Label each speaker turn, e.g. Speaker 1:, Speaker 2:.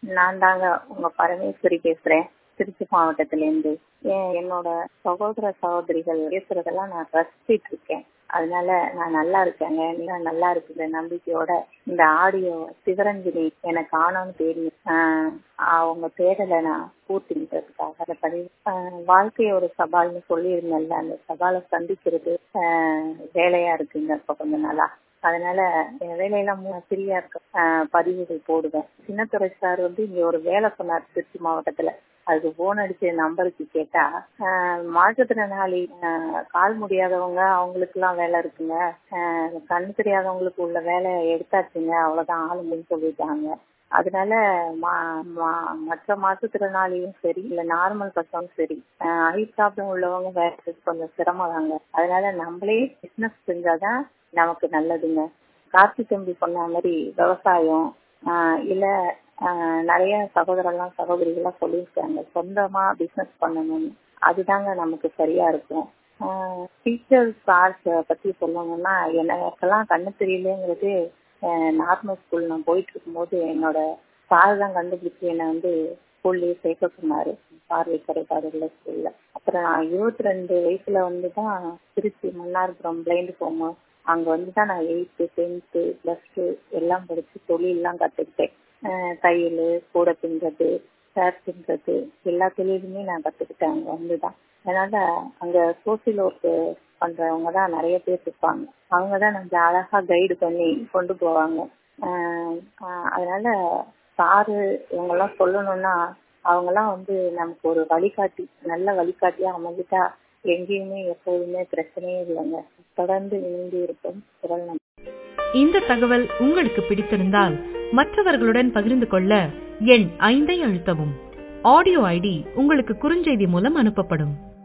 Speaker 1: நான் தாங்க உங்க பரமேஸ்வரி பேசுறேன் திருச்சி மாவட்டத்திலேருந்து என் என்னோட சகோதர சகோதரிகள் பேசுறதெல்லாம் நான் ரசிச்சிட்டு இருக்கேன் அதனால நான் நல்லா இருக்கேங்க நீங்க நல்லா இருக்கிற நம்பிக்கையோட இந்த ஆடியோ சிவரஞ்சினி எனக்கு ஆனோன்னு தேடி ஆஹ் அவங்க தேடலை நான் பூர்த்தின்றதுக்காக அதை பதிவு ஆஹ் வாழ்க்கை ஒரு சவால்னு சொல்லியிருந்தேன்ல அந்த சவாலை சந்திக்கிறது ஆஹ் வேலையா இருக்குங்க இப்ப கொஞ்ச நாளா அதனால என் வேலையெல்லாம் ஃப்ரீயா இருக்க பதிவுகள் போடுவேன் சின்னத்துறை சார் வந்து இங்க ஒரு வேலை சொன்னார் திருச்சி மாவட்டத்துல அதுக்கு போன் அடிச்சு நம்பருக்கு கேட்டா மாற்றுத்திறனாளி கால் முடியாதவங்க அவங்களுக்கு எல்லாம் வேலை இருக்குங்க கண் தெரியாதவங்களுக்கு உள்ள வேலை எடுத்தாச்சுங்க அவ்வளவுதான் ஆளுங்கன்னு சொல்லிட்டாங்க அதனால மற்ற மாற்றுத்திறனாளியும் சரி இல்ல நார்மல் பர்சனும் சரி ஐ ப்ராப்ளம் உள்ளவங்க வேலை கொஞ்சம் சிரமம் தாங்க அதனால நம்மளே பிசினஸ் செஞ்சாதான் நமக்கு நல்லதுங்க கார்த்தி தம்பி சொன்ன மாதிரி விவசாயம் இல்ல நிறைய சகோதரெல்லாம் சகோதரிகள்லாம் சொல்லியிருக்காங்க சொந்தமா பிசினஸ் பண்ணணும்னு அதுதாங்க நமக்கு சரியா இருக்கும் டீச்சர் சார்ஸ் பத்தி சொல்லணும்னா எனக்கெல்லாம் கண்ணு தெரியலங்கிறது நார்மல் ஸ்கூல் நான் போயிட்டு இருக்கும்போது என்னோட சார் தான் கண்டுபிடிச்சு என்னை வந்து ஸ்கூல்லயே சேர்க்க சொன்னாரு பார்வை குறைபாடுள்ள ஸ்கூல்ல அப்புறம் நான் இருபத்தி ரெண்டு வயசுல வந்து தான் திருச்சி மன்னார்புரம் பிளைண்ட் ஹோம் அங்க வந்து தான் நான் எயித்து டென்த்து பிளஸ் டூ எல்லாம் படிச்சு தொழிலெல்லாம் கத்துக்கிட்டேன் தையல் கூட பின்றது சேர் பின்றது எல்லா தொழிலுமே நான் கத்துக்கிட்டேன் அங்க வந்துதான் அதனால அங்க சோசியல் ஒர்க் பண்றவங்க தான் நிறைய பேர் இருப்பாங்க அவங்க தான் நம்ம அழகா கைடு பண்ணி கொண்டு போவாங்க அதனால சாரு இவங்கெல்லாம் சொல்லணும்னா அவங்கெல்லாம் வந்து நமக்கு ஒரு வழிகாட்டி நல்ல வழிகாட்டியா அமைஞ்சிட்டா எங்கேயுமே எப்போதுமே பிரச்சனையே இல்லைங்க தொடர்ந்து இணைந்து இருக்கும் குரல்
Speaker 2: இந்த தகவல் உங்களுக்கு பிடித்திருந்தால் மற்றவர்களுடன் பகிர்ந்து கொள்ள எண் ஐந்தை அழுத்தவும் ஆடியோ ஐடி உங்களுக்கு குறுஞ்செய்தி மூலம் அனுப்பப்படும்